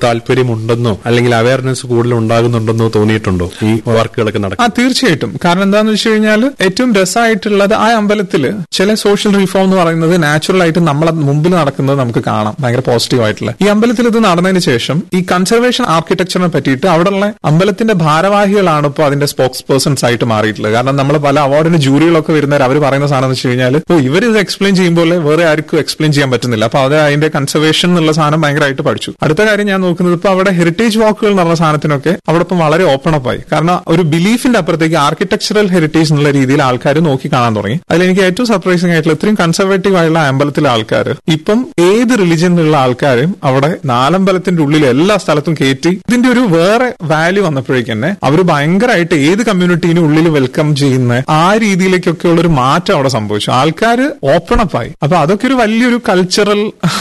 താല്പര്യമുണ്ടെന്നോ അല്ലെങ്കിൽ അവയർനെസ് കൂടുതൽ ഉണ്ടാകുന്നുണ്ടെന്നോ തോന്നിയിട്ടുണ്ടോ ഈ വർക്കുകളൊക്കെ നടക്കും ആ തീർച്ചയായിട്ടും കാരണം എന്താന്ന് വെച്ച് കഴിഞ്ഞാൽ ഏറ്റവും രസമായിട്ടുള്ളത് ആ അമ്പലത്തിൽ ചില സോഷ്യൽ റിഫോം എന്ന് പറയുന്നത് നാച്ചുറൽ ആയിട്ട് നമ്മളെ മുമ്പിൽ നടക്കുന്നത് നമുക്ക് കാണാം ഭയങ്കര പോസിറ്റീവ് ആയിട്ടുള്ള ഈ അമ്പലത്തിൽ ഇത് നടന്നതിന് ശേഷം ഈ കൺസർവേഷൻ ആർക്കിടെക്ചറിനെ പറ്റിയിട്ട് അവിടെയുള്ള അമ്പലത്തിന്റെ ഭാരവാഹികളാണ് ഇപ്പോൾ അതിന്റെ സ്പോക്സ് പേഴ്സൺസ് ആയിട്ട് മാറിയിട്ടുള്ളത് കാരണം നമ്മൾ പല അവാർഡിന് ജൂറികളൊക്കെ വരുന്നവർ അവർ പറയുന്ന സാധനം എന്ന് വെച്ച് കഴിഞ്ഞാൽ ഓ ഇവർ ഇത് എക്സ്പ്ലെയിൻ ചെയ്യുമ്പോൾ വേറെ ആർക്കും എക്സ്പ്ലെയിൻ ചെയ്യാൻ പറ്റുന്നില്ല അപ്പൊ അത് അതിന്റെ കൺസർവേഷൻ എന്നുള്ള സാധനം ഭയങ്കരമായിട്ട് പഠിച്ചു അടുത്ത കാര്യം ഞാൻ നോക്കുന്നത് ഇപ്പൊ അവിടെ ഹെറിറ്റേജ് വാക്കുകൾ എന്ന് പറഞ്ഞ സാധനത്തിനൊക്കെ അവിടെ ഇപ്പം വളരെ ഓപ്പൺ അപ്പ് ആയി കാരണം ഒരു ബിലീഫിന്റെ അപ്പുറത്തേക്ക് ആർക്കിടെക്ചറൽ ഹെറിറ്റേജ് എന്നുള്ള രീതിയിൽ ആൾക്കാർ നോക്കി കാണാൻ തുടങ്ങി അതിൽ എനിക്ക് ഏറ്റവും സർപ്രൈസിംഗ് ആയിട്ടുള്ള ഇത്രയും കൺസർവേറ്റീവ് ആയിട്ടുള്ള അമ്പലത്തിലെ ആൾക്കാർ ഇപ്പം ഏത് റിലിജനിലുള്ള ആൾക്കാരും അവിടെ നാലമ്പലത്തിന്റെ ഉള്ളിൽ എല്ലാ സ്ഥലത്തും കയറ്റി ഇതിന്റെ ഒരു വേറെ വാല്യൂ വന്നപ്പോഴേക്ക് തന്നെ അവർ ഭയങ്കരമായിട്ട് ഏത് കമ്മ്യൂണിറ്റീനെ ഉള്ളിൽ വെൽക്കം ചെയ്യുന്ന ആ രീതിയിലേക്കൊക്കെ ഉള്ള ഒരു മാറ്റം അവിടെ സംഭവിച്ചു ആൾക്കാർ ഓപ്പൺ അപ്പ് ആയി അപ്പൊ അതൊക്കെ ഒരു വലിയൊരു കൾച്ചറൽ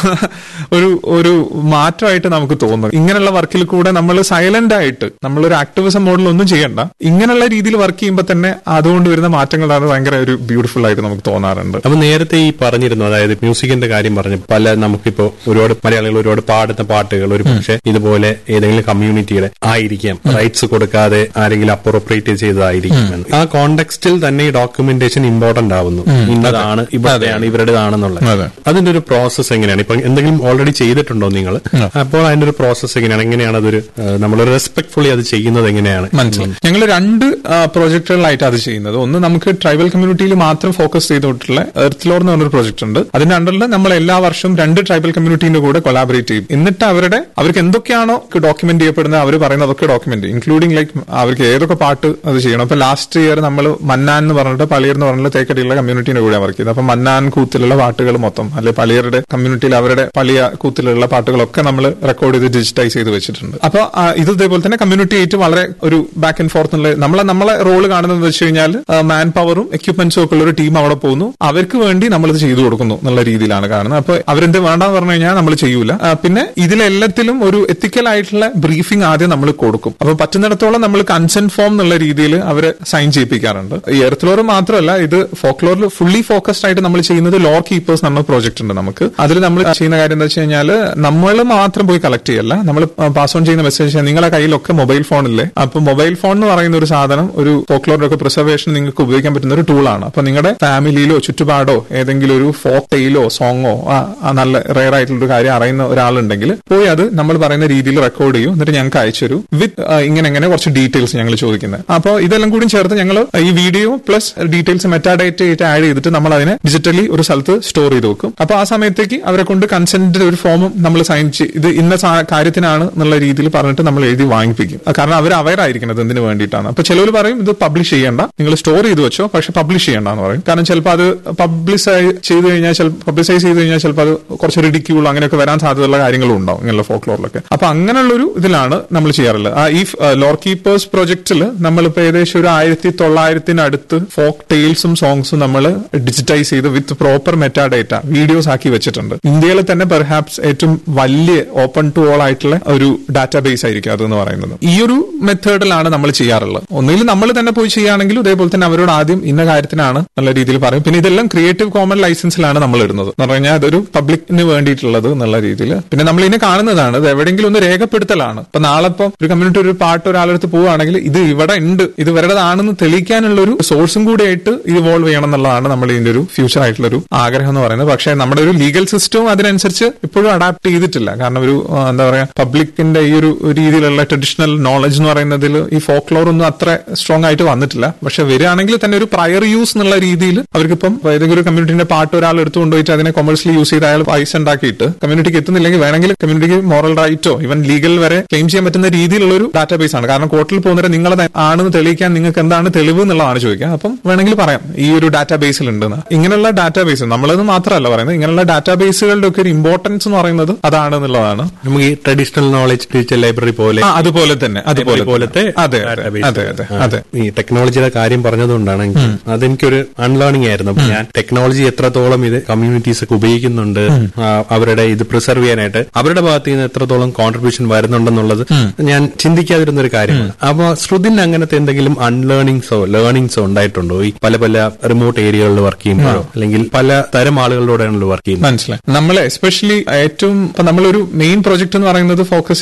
ഒരു ഒരു മാറ്റമായിട്ട് നമുക്ക് തോന്നുന്നു ഇങ്ങനെയുള്ള വർക്കിൽ കൂടെ നമ്മൾ സൈലന്റ് ആയിട്ട് നമ്മളൊരു ആക്ടിവിസം മോഡൽ ഒന്നും ചെയ്യണ്ട ഇങ്ങനെയുള്ള രീതിയിൽ വർക്ക് ചെയ്യുമ്പോൾ തന്നെ അതുകൊണ്ട് വരുന്ന മാറ്റങ്ങളാണ് ഭയങ്കര ഒരു ബ്യൂട്ടിഫുൾ ആയിട്ട് നമുക്ക് തോന്നാറുണ്ട് അപ്പൊ നേരത്തെ ഈ പറഞ്ഞിരുന്നു അതായത് മ്യൂസിക്കിന്റെ കാര്യം പറഞ്ഞു പല നമുക്കിപ്പോ ഒരുപാട് മലയാളികൾ ഒരുപാട് പാടുന്ന പാട്ടുകൾ ഒരു പക്ഷേ ഇതുപോലെ ഏതെങ്കിലും കമ്മ്യൂണിറ്റിയുടെ ആയിരിക്കാം റൈറ്റ്സ് കൊടുക്കാതെ ആരെങ്കിലും അപ്രോപ്രിയേറ്റ് ചെയ്തതായിരിക്കും എന്ന്. ആ കോണ്ടെക്സ്റ്റിൽ തന്നെ ഈ ഡോക്യുമെന്റേഷൻ ഇമ്പോർട്ടന്റ് ആവുന്നു ഇന്നതാണ് ഇവിടെയാണ് ഇവരുടേതാണെന്നുള്ളത് അതെ. അതിന്റെ ഒരു പ്രോസസ് എങ്ങനെയാണ് ഇപ്പൊ എന്തെങ്കിലും ഓൾറെഡി ചെയ്തിട്ടുണ്ടോ നിങ്ങൾ അപ്പോൾ അതിന്റെ ഒരു പ്രോസസ് എങ്ങനെയാണ് എങ്ങനെയാണ് അതൊരു നമ്മൾ റെസ്പെക്ട്ഫുള്ളി അത് ചെയ്യുന്നത് എങ്ങനെയാണ് മനസ്സിലായി ഞങ്ങൾ രണ്ട് പ്രോജക്റ്റുകളിലായിട്ട് അത് ചെയ്യുന്നത് ഒന്ന് നമുക്ക് ട്രൈബൽ കമ്മ്യൂണിറ്റിയിൽ മാത്രം ഫോക്കസ് ചെയ്തിട്ടുള്ള എർത്ത് ലോർ എന്ന് പറഞ്ഞൊരു പ്രോജക്റ്റ് ഉണ്ട് അതിന്റെ അണ്ടറിൽ നമ്മൾ എല്ലാ വർഷവും രണ്ട് ട്രൈബൽ കമ്മ്യൂണിറ്റീന്റെ കൂടെ കൊളാബറേറ്റ് ചെയ്യും എന്നിട്ട് അവരുടെ അവർക്ക് എന്തൊക്കെയാണോ ഡോക്യുമെന്റ് ചെയ്യപ്പെടുന്നത് അവർ പറയുന്നതൊക്കെ ഡോക്യുമെന്റ് ഇൻക്ലൂഡിംഗ് ലൈക്ക് അവർക്ക് ഏതൊക്കെ പാട്ട് അത് ചെയ്യണം ഇപ്പൊ ലാസ്റ്റ് ഇയർ നമ്മൾ മന്നാൻ എന്ന് പറഞ്ഞിട്ട് പളിയർ എന്ന് പറഞ്ഞിട്ട് തേക്കടിയുള്ള കമ്മ്യൂണിറ്റിന്റെ കൂടെ വർക്ക് ചെയ്തത് അപ്പൊ മന്നാൻ കൂത്തിലുള്ള പാട്ടുകൾ മൊത്തം അല്ലെ പളിയരുടെ കമ്മ്യൂണിറ്റിയിൽ അവരുടെ പളിയ കൂത്തിലുള്ള പാട്ടുകളൊക്കെ നമ്മൾ റെക്കോർഡ് ചെയ്ത് ഡിജിറ്റൈസ് ചെയ്ത് വെച്ചിട്ടുണ്ട് അപ്പൊ ആ, ഇത് ഇതേപോലെ തന്നെ കമ്മ്യൂണിറ്റി ആയിട്ട് വളരെ ഒരു ബാക്ക് ആൻഡ് ഫോർത്ത് എന്നുള്ള നമ്മളെ നമ്മളെ റോള് കാണുന്നത് വെച്ച് കഴിഞ്ഞാൽ മാൻ പവറും എക്യുപ്മെന്റ്സും ഒക്കെ ഉള്ള ഒരു ടീം അവിടെ പോകുന്നു അവർക്ക് വേണ്ടി നമ്മൾ ഇത് ചെയ്തു കൊടുക്കുന്നു എന്നുള്ള രീതിയിലാണ് കാണുന്നത് അപ്പൊ അവരെന്ത് വേണ്ടെന്ന് പറഞ്ഞു കഴിഞ്ഞാൽ നമ്മൾ ചെയ്യൂല ആ, പിന്നെ ഇതിലെല്ലാത്തിലും ഒരു എത്തിക്കൽ ആയിട്ടുള്ള ബ്രീഫിംഗ് ആദ്യം നമ്മൾ കൊടുക്കും അപ്പൊ പറ്റുന്നിടത്തോളം നമ്മൾ കൺസെന്റ് ഫോം എന്നുള്ള രീതിയിൽ അവരെ സൈൻ ചെയ്യിപ്പിക്കാറുണ്ട് ഈ എർത്ത് മാത്രമല്ല ഇത് ഫോക്ലോറിൽ ഫുള്ളി ഫോക്കസ്ഡ് ആയിട്ട് നമ്മൾ ചെയ്യുന്നത് ലോർ കീപ്പേഴ്സ് എന്ന പ്രോജക്റ്റ് ഉണ്ട് നമുക്ക് അതിൽ നമ്മൾ ചെയ്യുന്ന കാര്യം എന്താ വെച്ച് കഴിഞ്ഞാൽ നമ്മൾ മാത്രം പോയി കളക്ട് ചെയ്യല്ല നമ്മൾ പാസ് ഓൺ ചെയ്യുന്ന മെസ്സേജ് നിങ്ങളുടെ കയ്യിലൊക്കെ മൊബൈൽ ഫോണില്ലേ അപ്പൊ മൊബൈൽ ഫോൺ എന്ന് പറയുന്ന ഒരു സാധനം ഒരു ഫോക്ലോറിന്റെ ഒക്കെ പ്രിസർവേഷൻ നിങ്ങൾക്ക് ഉപയോഗിക്കാൻ പറ്റുന്ന ഒരു ടൂളാണ് അപ്പൊ നിങ്ങളുടെ ഫാമിലിയിലോ ചുറ്റുപാടോ ഏതെങ്കിലും ഒരു ഫോക്ക് ടെയിലോ സോങ്ങോ നല്ല റെയർ ആയിട്ടുള്ള ഒരു കാര്യം അറിയുന്ന ഒരാളുണ്ടെങ്കിൽ പോയി അത് നമ്മൾ പറയുന്ന രീതിയിൽ റെക്കോർഡ് ചെയ്യും എന്നിട്ട് ഞങ്ങൾക്ക് അയച്ചു തരൂ വിത്ത് ഇങ്ങനെ ഇങ്ങനെ കുറച്ച് ഡീറ്റെയിൽസ് ഞങ്ങൾ ചോദിക്കുന്നത് അപ്പോൾ ഇതെല്ലാം കൂടി ചേർത്ത് ഞങ്ങൾ ഈ വീഡിയോ പ്ലസ് ഡീറ്റെയിൽസ് മെറ്റാഡേറ്റ് ആയിട്ട് ആഡ് ചെയ്തിട്ട് നമ്മൾ അതിനെ ഡിജിറ്റലി ഒരു സ്ഥലത്ത് സ്റ്റോർ ചെയ്ത് വെക്കും അപ്പൊ ആ സമയത്തേക്ക് അവരെ കൊണ്ട് കൺസെന്റ് ഒരു ഫോമും നമ്മൾ സൈൻ ചെയ്ത് ഇത് ഇന്ന സാ- കാര്യത്തിനാണ് എന്നുള്ള രീതിയിൽ പറഞ്ഞിട്ട് നമ്മൾ എഴുതി വാങ്ങിപ്പിക്കും അത് കാരണം അവർ അവയർ ആയിരിക്കുന്നത് എന്തിനു വേണ്ടിയിട്ടാണ് അപ്പൊ ചിലവർ പറയും ഇത് പബ്ലിഷ് ചെയ്യേണ്ട നിങ്ങൾ സ്റ്റോർ ചെയ്ത് വെച്ചോ പക്ഷെ പബ്ലിഷ് ചെയ്യേണ്ട എന്ന് പറയും കാരണം ചിലപ്പോൾ അത് പബ്ലിസൈ ചെയ്ത് കഴിഞ്ഞാൽ പബ്ലിസൈസ് ചെയ്ത് കഴിഞ്ഞാൽ ചിലപ്പോൾ അത് കുറച്ച് റിഡിക്യൂൾ അങ്ങനെയൊക്കെ വരാൻ സാധ്യതയുള്ള കാര്യങ്ങളും ഉണ്ടാവും ഇങ്ങനെയുള്ള ഫോക്ലോറിലൊക്കെ അപ്പൊ അങ്ങനെയുള്ള ഒരു ഇതിലാണ് നമ്മൾ ചെയ്യാറുള്ളത് ആ ഈ ലോർ കീപ്പേഴ്സ് പ്രൊജക്ടിൽ നമ്മളിപ്പോ ഏകദേശം ഒരു ആയിരത്തി തൊള്ളായിരത്തിനടുത്ത് ഫോക്ക് ടെയിൽസും സോങ്സും നമ്മൾ ഡിജിറ്റൈസ് ചെയ്ത് വിത്ത് പ്രോപ്പർ മെറ്റാഡേറ്റ വീഡിയോസ് ആക്കി വെച്ചിട്ടുണ്ട് ഇന്ത്യയിൽ തന്നെ പെർഹാപ്സ് ഏറ്റവും വലിയ ഓപ്പൺ ടു ഓൾ ആയിട്ടുള്ള ഒരു ഡാറ്റാബേസ് ആയിരിക്കും അതെന്ന് പറയുന്നത് ഈ ഒരു മെത്തേഡിലാണ് നമ്മൾ ചെയ്യാറുള്ളത് ഒന്നുകിൽ നമ്മൾ തന്നെ പോയി ചെയ്യുകയാണെങ്കിൽ ഇതേപോലെ തന്നെ അവരോട് ആദ്യം ഇന്ന കാര്യത്തിനാണ് നല്ല രീതിയിൽ പറയും പിന്നെ ഇതെല്ലാം ക്രിയേറ്റീവ് കോമൺ ലൈസൻസിലാണ് നമ്മൾ ഇടുന്നത് എന്ന് പറഞ്ഞു കഴിഞ്ഞാൽ അതൊരു പബ്ലിക്കിന് വേണ്ടിയിട്ടുള്ളത് എന്നുള്ള രീതിയിൽ പിന്നെ നമ്മൾ ഇതിനെ കാണുന്നതാണ് ഇത് എവിടെയെങ്കിലും ഒന്ന് രേഖപ്പെടുത്തലാണ് ഇപ്പൊ നാളെ ഇപ്പം ഒരു കമ്മ്യൂണിറ്റി ഒരു പാട്ട് ഒരാളെടുത്ത് പോവുകയാണെങ്കിൽ ഇത് ഇവിടെ ഉണ്ട് ഇത് ഇവരുടേതാണെന്ന് തെളിയിക്കാനുള്ള ഒരു സോഴ്സും കൂടി ആയിട്ട് ഇത് ഇവോൾവ് ചെയ്യണം എന്നുള്ളതാണ് നമ്മൾ ഇതിന്റെ ഒരു ഫ്യൂച്ചർ ആയിട്ടുള്ള ഒരു ആഗ്രഹം എന്ന് പറയുന്നത് പക്ഷേ നമ്മുടെ ഒരു ലീഗൽ സിസ്റ്റവും അതിനനുസരിച്ച് ഇപ്പോഴും അഡാപ്റ്റ് ചെയ്തിട്ടില്ല കാരണം ഒരു ആ, എന്താ പറയാ പബ്ലിക്കിന്റെ ഈ ഒരു രീതിയിലുള്ള ട്രഡീഷണൽ നോളജ് എന്ന് പറയുന്നതിൽ ഈ ഫോക്ലോർ ഒന്നും അത്ര സ്ട്രോങ് ആയിട്ട് വന്നിട്ടില്ല പക്ഷെ വരികയാണെങ്കിൽ തന്നെ ഒരു പ്രയർ യൂസ് എന്നുള്ള രീതിയിൽ അവർക്കിപ്പം ഏതെങ്കിലും ഒരു കമ്മ്യൂണിറ്റിന്റെ പാട്ട് ഒരാൾ എടുത്തുകൊണ്ടുപോയിട്ട് അതിനെ കൊമേഴ്സ്യലി യൂസ് ചെയ്ത് അയാൾ പൈസ ഉണ്ടാക്കിയിട്ട് കമ്മ്യൂണിറ്റിക്ക് എത്തുന്നില്ലെങ്കിൽ വേണമെങ്കിൽ കമ്മ്യൂണിറ്റിക്ക് മോറൽ റൈറ്റോ ഇവൻ ലീഗൽ വരെ ക്ലെയിം ചെയ്യാൻ പറ്റുന്ന രീതിയിലുള്ള ഒരു ഡാറ്റാബേസ് ആണ് കാരണം കോർട്ടിൽ പോകുന്നവരെ നിങ്ങളെ ആണെന്ന് തെളിയിക്കാൻ നിങ്ങൾക്ക് എന്താണ് തെളിവ് എന്നുള്ളതാണ് ചോദിക്കുക അപ്പം വേണമെങ്കിൽ പറയാം ഈ ഒരു ഡാറ്റാബേസിൽ ഉണ്ടെന്ന് ഇങ്ങനെയുള്ള ഡാറ്റാബേസ് നമ്മളത് മാത്രമല്ല പറയുന്നത് ഇങ്ങനെയുള്ള ഡാറ്റാബേസുകളുടെ ഒക്കെ ഒരു ഇമ്പോർട്ടൻസ് എന്ന് പറയുന്നത് അതാണ് എന്നുള്ളതാണ് നമുക്ക് ഈ ട്രഡീഷണൽ നോളജ് ഡിജിറ്റൽ ലൈബ്രറി പോലെ ആ, അതുപോലെ തന്നെ അതുപോലെ പോലത്തെ അതെ അതെ database. അതെ അതെ ആ, അതെ ഈ ടെക്നോളജിയുടെ കാര്യം പറഞ്ഞതുകൊണ്ടാണ് എനിക്ക് അതെനിക്കൊരു അൺലേണിംഗ് ആയിരുന്നു അപ്പൊ ഞാൻ ടെക്നോളജി എത്രത്തോളം ഇത് കമ്മ്യൂണിറ്റീസ് ഒക്കെ ഉപയോഗിക്കുന്നുണ്ട് ആ, അവരുടെ ഇത് പ്രിസർവ് ചെയ്യാനായിട്ട് അവരുടെ ഭാഗത്ത് നിന്ന് എത്രത്തോളം കോൺട്രിബ്യൂഷൻ വരുന്നുണ്ടെന്നുള്ളത് ഞാൻ ചിന്തിക്കാതിരുന്ന ഒരു കാര്യമാണ് അപ്പൊ ശ്രുതിന് അങ്ങനത്തെ എന്തെങ്കിലും അൺലേണിങ്സോ ലേണിങ്സോ ഉണ്ടായിട്ടുണ്ടോ ഈ പല പല റിമോട്ട് ഏരിയകളിൽ വർക്ക് ചെയ്യുമ്പോഴോ അല്ലെങ്കിൽ പല തരം ആളുകളോടാണല്ലോ വർക്ക് ചെയ്യുന്നത് മനസ്സിലായി നമ്മൾ എസ്പെഷ്യലി ഏറ്റവും ഇപ്പൊ നമ്മളൊരു മെയിൻ പ്രോജക്റ്റ് എന്ന് പറയുന്നത് ഫോക്കസ് ചെയ്യുന്നത്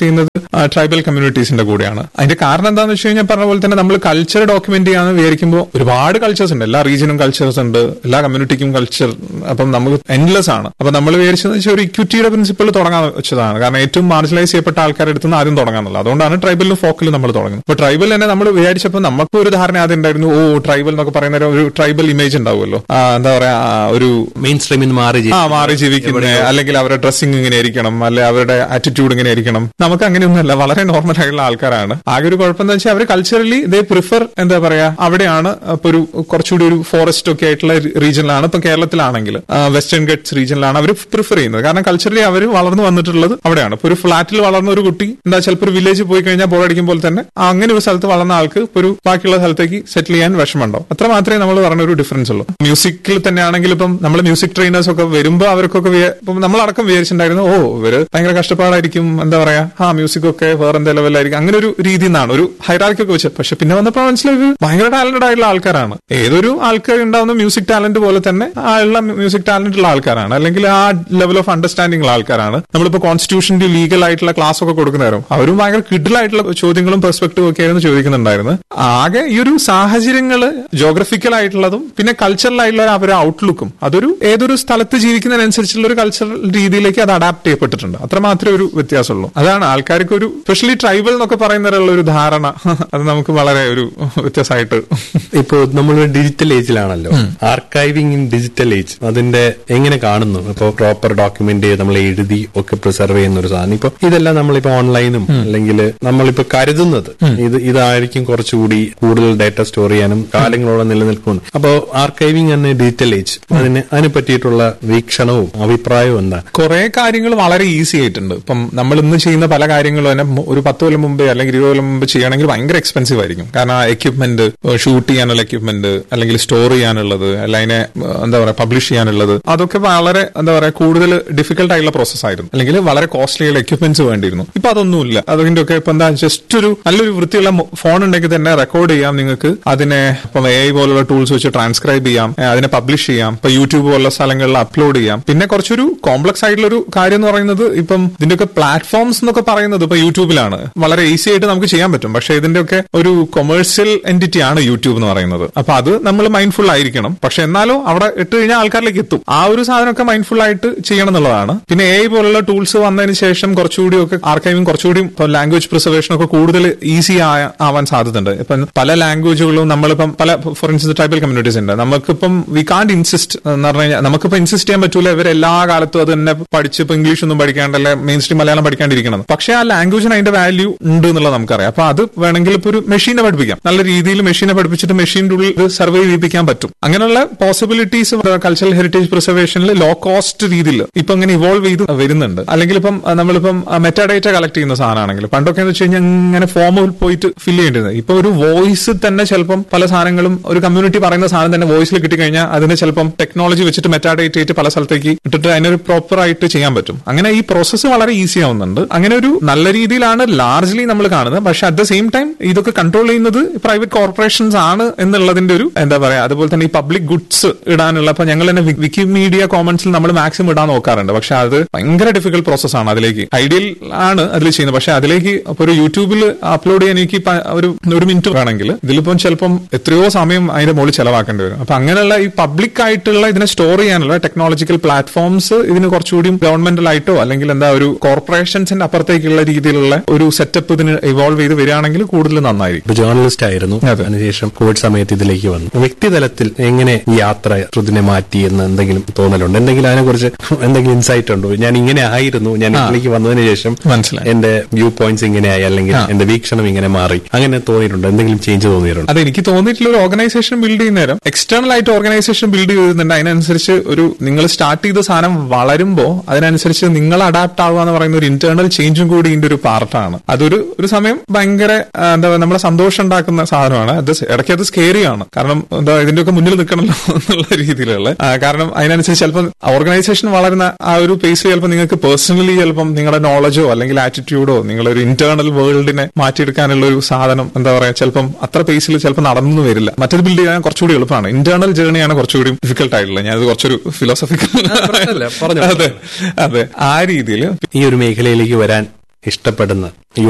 ട്രൈബൽ കമ്മ്യൂണിറ്റീസിന്റെ കൂടെയാണ് അതിന്റെ കാരണം എന്താണെന്ന് വെച്ച് കഴിഞ്ഞാൽ പറഞ്ഞ പോലെ തന്നെ നമ്മൾ കൾച്ചർ ഡോക്യുമെന്റ് ചെയ്യാന്ന് വിചാരിക്കുമ്പോൾ ഒരുപാട് കൾച്ചേഴ്സ് ഉണ്ട് എല്ലാ റീജിയനും കൾച്ചേഴ്സ് ഉണ്ട് എല്ലാ കമ്മ്യൂണിറ്റിക്കും കൾച്ചർ അപ്പം നമുക്ക് എൻലെസ് ആണ് അപ്പൊ നമ്മൾ വിചാരിച്ചതെന്ന് വെച്ചാൽ ഒരു ഇക്വിറ്റിയുടെ പ്രിൻസിപ്പിൾ തുടങ്ങാൻ വെച്ചതാണ് കാരണം ഏറ്റവും മാർജിനലൈസ് ചെയ്യപ്പെട്ട ആൾക്കാരുടെ അടുത്ത് നിന്ന് ആദ്യം തുടങ്ങാന്നുള്ളത് അതുകൊണ്ടാണ് ട്രൈബലിലും ഫോക്കിലും നമ്മൾ തുടങ്ങുന്നത് അപ്പൊ ട്രൈബൽ തന്നെ നമ്മൾ വിചാരിച്ചപ്പോൾ നമുക്ക് ഒരു ധാരണ ആദ്യം ഉണ്ടായിരുന്നു ഓ ട്രൈബൽ എന്നൊക്കെ പറയുന്ന ഒരു ട്രൈബൽ ഇമേജ് ഉണ്ടാവുമല്ലോ ആ, എന്താ പറയാ ആ, ഒരു മെയിൻ സ്ട്രീമിൽ നിന്ന് മാറി ആ മാറി ജീവിക്കുന്ന അല്ലെങ്കിൽ അവരുടെ ഡ്രസ്സിംഗ് ഇങ്ങനെ ആയിരിക്കണം അല്ലെ അവരുടെ ആറ്റിറ്റ്യൂഡ് ഇങ്ങനെ ആയിരിക്കണം നമുക്ക് അങ്ങനെയൊന്നുമല്ല വളരെ നോർമൽ ആയിട്ടുള്ള ആൾക്കാരാണ് ആകെ ഒരു കുഴപ്പം എന്താ വെച്ചാൽ അവർ കൾച്ചറലി ദേ പ്രിഫർ എന്താ പറയാ അവിടെയാണ് ഇപ്പൊ ഒരു കുറച്ചുകൂടി ഒരു ഫോറസ്റ്റ് ഒക്കെ ആയിട്ടുള്ള റീജിയനിലാണ് ഇപ്പൊ കേരളത്തിലാണെങ്കിൽ വെസ്റ്റേൺ ഗട്ട്സ് റീജിയനിലാണ് അവർ പ്രിഫർ ചെയ്യുന്നത് കാരണം കൾച്ചറലി അവർ വളർന്നു വന്നിട്ടുള്ളത് അവിടെയാണ് ഇപ്പൊ ഒരു ഫ്ലാറ്റിൽ വളർന്ന ഒരു കുട്ടി എന്താ ചിലപ്പോൾ ഒരു വില്ലേജിൽ പോയി കഴിഞ്ഞാൽ ബോറടിക്കും പോലെ തന്നെ അങ്ങനെ ഒരു സ്ഥലത്ത് വളർന്ന ആൾക്ക് ഇപ്പൊ ഒരു ബാക്കിയുള്ള സ്ഥലത്തേക്ക് സെറ്റിൽ ചെയ്യാൻ വിഷമമുണ്ടാവും അത്ര മാത്രമേ നമ്മൾ പറഞ്ഞ ഒരു ഡിഫറൻസ് ഉള്ളൂ മ്യൂസിക്കിൽ തന്നെ ആണെങ്കിൽ ഇപ്പം നമ്മൾ മ്യൂസിക് ട്രെയിനേഴ്സ് ഒക്കെ വരുമ്പോൾ അവർക്കൊക്കെ വിയ- ഇപ്പം നമ്മളടക്കം വിചാരിച്ചിട്ടുണ്ടായിരുന്നു ഓ ഇവര് ഭയങ്കര കഷ്ടപ്പാടായിരിക്കും എന്താ പറയാ ആ മ്യൂസിക് ഒക്കെ വേറെ എന്താ ലെവലായിരിക്കും അങ്ങനെ ഒരു രീതി നിന്നാണ് ഒരു ഹൈറാർക്കി ഒക്കെ വെച്ചത് പക്ഷെ പിന്നെ വന്നപ്പോൾ മനസ്സിലായി ഇവര് ഭയങ്കര ടാലന്റഡ് ആയിട്ടുള്ള ആൾക്കാരാണ് ഏതൊരു ആൾക്കാർ ഉണ്ടാവുന്ന മ്യൂസിക് ടാലന്റ് പോലെ തന്നെ ആ ഉള്ള മ്യൂസിക് ടാലന്റ് ഉള്ള ആൾക്കാരാണ് അല്ലെങ്കിൽ ആ ലെവൽ ഓഫ് അണ്ടർസ്റ്റാൻഡിംഗ് ഉള്ള ആൾക്കാരാണ് നമ്മളിപ്പോ കോൺസ്റ്റിറ്റ്യൂഷന്റെ ലീഗൽ ആയിട്ടുള്ള ക്ലാസ് ഒക്കെ കൊടുക്കുന്നവരും അവരും ഭയങ്കര കിഡിലായിട്ടുള്ള ചോദ്യങ്ങളും പെർസ്പെക്ടീവ് ഒക്കെ ആയിരുന്നു ചോദിക്കുന്നുണ്ടായിരുന്നത് ആകെ ഈ ഒരു സാഹചര്യങ്ങള് ജോഗ്രഫിക്കൽ ആയിട്ടുള്ളതും പിന്നെ കൾച്ചറൽ ആയിട്ടുള്ള അവരുടെ ഔട്ട്ലുക്കും അതൊരു ഏതൊരു സ്ഥലത്ത് ജീവിക്കുന്നതിനനുസരിച്ചുള്ള ഒരു കൾച്ചറൽ രീതിയിലേക്ക് അത് അഡാപ്റ്റ് ചെയ്യപ്പെട്ടിട്ടുണ്ട് അത്ര മാത്രമേ ഒരു വ്യത്യാസമുള്ളൂ അതാണ് ആൾക്കാർക്ക് ഒരു സ്പെഷ്യലി ട്രൈബൽ എന്നൊക്കെ പറയുന്നതിലുള്ള ഒരു ധാരണ അത് നമുക്ക് വളരെ ഒരു വ്യത്യാസമായിട്ട് ഇപ്പോ നമ്മൾ ഡിജിറ്റൽ ഏജിലാണല്ലോ ആർക്കൈവിംഗ് ഇൻ ഡിജിറ്റൽ ഏജ് അതിന്റെ എങ്ങനെ കാണുന്നു ഇപ്പോ പ്രോപ്പർ ഡോക്യുമെന്റ് ചെയ്ത് നമ്മൾ എഴുതി ഒക്കെ പ്രിസർവ് ചെയ്യുന്ന ഒരു സാധനം ഇപ്പൊ ഇതെല്ലാം നമ്മളിപ്പോ ഓൺലൈനും അല്ലെങ്കിൽ നമ്മളിപ്പോ കരുതുന്നത് ഇത് ഇതായിരിക്കും കുറച്ചുകൂടി കൂടുതൽ ഡാറ്റ സ്റ്റോർ ചെയ്യാനും കാലങ്ങളോളം നിലനിൽക്കുന്നു അപ്പോ ആർക്കൈവിംഗ് എന്ന ഡിജിറ്റൽ ഏജ് അതിന് അതിനെ പറ്റിയിട്ടുള്ള വീക്ഷണവും അഭിപ്രായവും എന്താണ് കുറെ കാര്യങ്ങൾ വളരെ ഈസി ആയിട്ടുണ്ട് ഇപ്പം നമ്മൾ ഇന്ന് ചെയ്യുന്ന പല കാര്യങ്ങളും തന്നെ മു- ഒരു പത്ത് കൊല്ലം മുമ്പേ അല്ലെങ്കിൽ ഇരുപത് കൊല്ലം മുമ്പ് ചെയ്യണമെങ്കിൽ ഭയങ്കര എക്സ്പെൻസീവ് ആയിരിക്കും കാരണം ആ എക്യുപ്മെന്റ് ഷൂട്ട് ചെയ്യാനുള്ള എക്യുപ്മെന്റ് അല്ലെങ്കിൽ സ്റ്റോർ ചെയ്യാനുള്ളത് അല്ല അതിനെ ഏഹ്, എന്താ പറയാ പബ്ലിഷ് ചെയ്യാനുള്ളത് അതൊക്കെ വളരെ എന്താ പറയാ കൂടുതൽ ഡിഫിക്കൽട്ട് ആയിട്ടുള്ള പ്രോസസ് ആയിരുന്നു അല്ലെങ്കിൽ വളരെ കോസ്റ്റ്ലി ആയിട്ടുള്ള എക്യുപ്മെന്റ്സ് വേണ്ടിയിരുന്നു ഇപ്പൊ അതൊന്നുമില്ല അതിന്റെ ഒക്കെ ഇപ്പൊ എന്താ ജസ്റ്റ് ഒരു നല്ലൊരു വൃത്തിയുള്ള ഫോൺ ഉണ്ടെങ്കിൽ തന്നെ റെക്കോർഡ് ചെയ്യാം നിങ്ങൾക്ക് അതിനെ ഇപ്പം എ പോലുള്ള ടൂൾസ് വെച്ച് ട്രാൻസ്ക്രൈബ് ചെയ്യാം ഏഹ്, അതിനെ പബ്ലിഷ് ചെയ്യാം ഇപ്പൊ യൂട്യൂബ് പോലുള്ള സ്ഥലങ്ങളിൽ അപ്ലോഡ് ചെയ്യാം പിന്നെ കുറച്ചൊരു കോംപ്ലക്സ് ആയിട്ടുള്ള ഒരു കാര്യം എന്ന് പറയുന്നത് ഇപ്പം ഇതിന്റെയൊക്കെ പ്ലാറ്റ്ഫോംസ് എന്നൊക്കെ പറയുന്നത് ഇപ്പൊ യൂട്യൂബിലാണ് വളരെ ഈസി ആയിട്ട് നമുക്ക് ചെയ്യാൻ പറ്റും പക്ഷെ ഇതിന്റെയൊക്കെ ഒരു കൊമേഴ്സ്യൽ എൻറ്റിറ്റി ആണ് യൂട്യൂബ് എന്ന് പറയുന്നത് അപ്പൊ അത് നമ്മൾ മൈൻഡ്ഫുൾ ആയിരിക്കണം പക്ഷെ എന്നാലും അവിടെ ഇട്ട് കഴിഞ്ഞാൽ ആൾക്കാരിലേക്ക് എത്തും ആ ഒരു സാധനമൊക്കെ മൈൻഡ്ഫുൾ ആയിട്ട് ചെയ്യണം എന്നുള്ളതാണ് പിന്നെ എ പോലുള്ള ടൂൾസ് വന്നതിന് ശേഷം കുറച്ചുകൂടി ഒക്കെ ആർക്കൈവിംഗ് കുറച്ചുകൂടി ലാംഗ്വേജ് പ്രിസർവേഷൻ ഒക്കെ കൂടുതൽ ഈസി ആവാൻ സാധ്യതയുണ്ട് ഇപ്പം പല ലാംഗ്വേജുകളും നമ്മളിപ്പം പല ഫോർ ഇൻസ്റ്റൻസ് ട്രൈബൽ കമ്മ്യൂണിറ്റീസ് ഉണ്ട് നമുക്കിപ്പം വി കാണ്ട് ഇൻസിസ്റ്റ് എന്ന് പറഞ്ഞു കഴിഞ്ഞാൽ നമുക്കിപ്പോ ഇൻസിസ്റ്റ് ചെയ്യാൻ പറ്റൂല ഇവർ എല്ലാ കാലത്തും അത് തന്നെ പഠിച്ച് ഇപ്പൊ ഇംഗ്ലീഷ് ഒന്നും പഠിക്കാണ്ടല്ല മെയിൻ സ്ട്രീം മലയാളം പഠിക്കാണ്ടിരിക്കണം പക്ഷെ ആ ലാംഗ്വേജിന് അതിന്റെ വാല്യൂ ഉണ്ട് എന്നുള്ളത് നമുക്കറിയാം അപ്പൊ അത് വേണമെങ്കിൽ ഇപ്പൊ ഒരു മെഷീനെ പഠിപ്പിക്കാം നല്ല രീതിയിൽ മെഷീനെ പഠിപ്പിച്ചിട്ട് മെഷീന്റെ ഉള്ളിൽ ഇത് സർവൈവ് ചെയ്യിപ്പിക്കാൻ പറ്റും അങ്ങനെയുള്ള പോസിബിലിറ്റീസ് കൾച്ചറൽ ഹെറിറ്റേജ് പ്രിസർവേഷനിൽ ലോ കോസ്റ്റ് രീതിയിൽ ഇപ്പൊ ഇങ്ങനെ ഇവോൾവ് ചെയ്ത് വരുന്നുണ്ട് അല്ലെങ്കിൽ ഇപ്പം അഹ് നമ്മളിപ്പം മെറ്റാഡേറ്റ കളക്ട് ചെയ്യുന്ന സാധനമാണെങ്കിൽ പണ്ടൊക്കെ എന്ന് വെച്ച് കഴിഞ്ഞാൽ ഇങ്ങനെ ഫോമിൽ പോയിട്ട് ഫില്ല് ചെയ്യേണ്ടത് ഇപ്പൊ ഒരു വോയിസ് തന്നെ ചിലപ്പം പല സാധനങ്ങളും ഒരു കമ്മ്യൂണിറ്റി പറയുന്ന സാധനം തന്നെ വോയിസിൽ കിട്ടിക്കഴിഞ്ഞാൽ അതിന് ചിലപ്പം ടെക്നോളജി വെച്ചിട്ട് മെറ്റാഡേറ്റ് ആയിട്ട് പല സ്ഥലത്തേക്ക് ഇട്ടിട്ട് അതിനൊരു പ്രോപ്പർ ആയിട്ട് ചെയ്യാൻ പറ്റും അങ്ങനെ ഈ പ്രോസസ്സ് വളരെ ഈസി ആവുന്നുണ്ട് അങ്ങനെ ഒരു നല്ല രീതിയിലാണ് ലാർജ്ലി നമ്മൾ കാണുന്നത് പക്ഷെ അറ്റ് ദ സെയിം ടൈം ഇതൊക്കെ കൺട്രോൾ ചെയ്യുന്നത് പ്രൈവറ്റ് കോർപ്പറേഷൻസ് ആണ് എന്നുള്ളതിന്റെ ഒരു എന്താ പറയാ അതുപോലെ തന്നെ ഈ പബ്ലിക് ഗുഡ്സ് ഇടാനുള്ള അപ്പൊ ഞങ്ങൾ തന്നെ വിക്കിമീഡിയ കോമൺസിൽ നമ്മൾ മാക്സിമം ഇടാൻ നോക്കാറുണ്ട് പക്ഷെ അത് ഭയങ്കര ഡിഫിക്കൽട്ട് പ്രോസസ് ആണ് അതിലേക്ക് ഐഡിയൽ ആണ് അതിൽ ചെയ്യുന്നത് പക്ഷെ അതിലേക്ക് ഇപ്പൊ ഒരു യൂട്യൂബിൽ അപ്ലോഡ് ചെയ്യാൻ എനിക്ക് ഇപ്പൊ ഒരു ഒരു മിനിറ്റ് വേണമെങ്കിൽ ഇതിലിപ്പം ചിലപ്പം എത്രയോ സമയം അതിന്റെ മുകളിൽ ചെലവാക്കേണ്ടി വരും അപ്പൊ അങ്ങനെയുള്ള ഈ പബ്ലിക് ആയിട്ടുള്ള ഇതിനെ സ്റ്റോർ ചെയ്യാനുള്ള ടെക്നോളജിക്കൽ പ്ലാറ്റ്ഫോംസ് ഇതിന് കുറച്ചുകൂടി ഗവൺമെന്റൽ ആയിട്ടോ അല്ലെങ്കിൽ എന്താ ഒരു കോർപ്പറേഷൻസിന്റെ അപ്പുറത്തേക്കുള്ള രീതിയിലുള്ള ഒരു സെറ്റപ്പ് ഇതിന് ഇവോൾവ് ചെയ്ത് വരികയാണെങ്കിൽ കൂടുതൽ നന്നായിരിക്കും ഇപ്പൊ ജേർണലിസ്റ്റ് ആയിരുന്നു അതെ. അതിനുശേഷം കോവിഡ് സമയത്ത് ഇതിലേക്ക് വന്നു വ്യക്തിതലത്തിൽ എങ്ങനെ ഈ യാത്ര ഇതിനെ മാറ്റി എന്ന് എന്തെങ്കിലും തോന്നലുണ്ട് എന്തെങ്കിലും അതിനെക്കുറിച്ച് എന്തെങ്കിലും ഇൻസൈറ്റ് ഉണ്ടോ ഞാൻ ഇങ്ങനെ ആയിരുന്നു ഞാൻ ഇതിലേക്ക് വന്നതിന് ശേഷം മനസ്സിലായി. എന്റെ വ്യൂ പോയിന്റ്സ് ഇങ്ങനെയായി അല്ലെങ്കിൽ എന്റെ വീക്ഷണം ഇങ്ങനെ മാറി അങ്ങനെ തോന്നിയിട്ടുണ്ടോ എന്തെങ്കിലും ചേഞ്ച് തോന്നിയിട്ടുണ്ടോ അത് എനിക്ക് തോന്നിയിട്ടുള്ള ഒരു ഓർഗനൈസേഷൻ ബിൽഡ് ചെയ്യുന്ന നേരം എക്സ്റ്റേണൽ ആയിട്ട് ഓർഗനൈസേഷൻ ബിൽഡ് ചെയ്യുന്നുണ്ട് അതിനനുസരിച്ച് ഒരു നിങ്ങൾ സ്റ്റാർട്ട് ചെയ്ത സാധനം വളരുമ്പോൾ അതിനനുസരിച്ച് നിങ്ങൾ അഡാപ്റ്റ് ആവുക എന്ന് പറയുന്ന ഒരു ഇന്റേണൽ ചേഞ്ചും കൂടി ഇതിന്റെ ഒരു പാർട്ടാണ് അതൊരു ഒരു സമയം ഭയങ്കര ആ, എന്താ പറയുക നമ്മളെ സന്തോഷം ഉണ്ടാക്കുന്ന സാധനമാണ് അത് ഇടയ്ക്ക് അത് സ്കേറിയാണ് കാരണം എന്താ ഇതിന്റെയൊക്കെ മുന്നിൽ നിൽക്കണമല്ലോ എന്നുള്ള രീതിയിലുള്ള ആ, കാരണം അതിനനുസരിച്ച് ചിലപ്പോൾ ഓർഗനൈസേഷൻ വളരുന്ന ആ ഒരു പേസിൽ ചിലപ്പോൾ നിങ്ങൾക്ക് പേഴ്സണലി ചിലപ്പം നിങ്ങളുടെ നോളജോ അല്ലെങ്കിൽ ആറ്റിറ്റ്യൂഡോ നിങ്ങളുടെ ഒരു ഇന്റേണൽ വേൾഡിനെ മാറ്റിയെടുക്കാനുള്ള ഒരു സാധനം എന്താ പറയാ ചിലപ്പം അത്ര പേസിൽ ചിലപ്പോൾ നടന്നു വരില്ല മറ്റത് ബിൽഡ് ചെയ്യാൻ കുറച്ചുകൂടി എളുപ്പമാണ് ഇന്റേണൽ ജേർണിയാണ് കുറച്ചുകൂടി ഡിഫിക്കൽട്ട് ആയിട്ടുള്ളത് ഞാനത് കുറച്ചൊരു ഫിലോസഫിക്കൽ പ്രശ്നമില്ല. പറഞ്ഞോ. അതെ അതെ ആ രീതിയിൽ ഈ ഒരു മേഖലയിലേക്ക് വരാൻ ഇഷ്ടപ്പെടുന്ന